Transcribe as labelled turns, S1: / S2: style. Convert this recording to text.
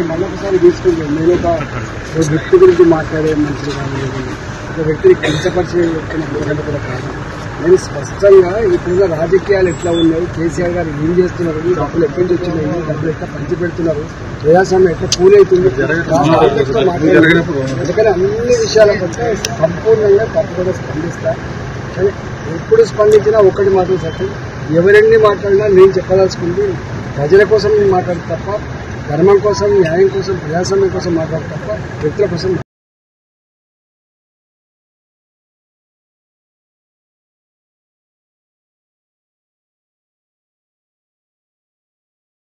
S1: మళ్ళొకసారి తీసుకుంటాను నేను ఒక ఒక వ్యక్తి గురించి మాట్లాడే మనిషి కాదు ఒక వ్యక్తిని కించపరిచే వ్యక్తిని అందరికంటే కూడా కాదు నేను స్పష్టంగా ఇప్పుడున్న రాజకీయాలు ఎట్లా ఉన్నాయి కేసీఆర్ గారు ఏం చేస్తున్నారు ఈ డబ్బులు ఎక్కడి నుంచి వచ్చినాయి ఈ డబ్బులు ఎట్లా పంచి పెడుతున్నారు ప్రజాస్వామ్యం ఎట్లా పూలవుతుంది కాంగ్రెస్తో మాట్లాడారు. అందుకని అన్ని విషయాల పట్ల సంపూర్ణంగా తప్పకుండా స్పందిస్తా కానీ ఎప్పుడు స్పందించినా ఒకటి మాత్రం సత్యం ఎవరెన్ని మాట్లాడినా నేను చెప్పదలుచుకుంది ప్రజల కోసం నేను మాట్లాడు తప్ప ధర్మం కోసం న్యాయం కోసం ప్రజాస్వామ్యం కోసం మాట్లాడు తప్ప వ్యక్తుల కోసం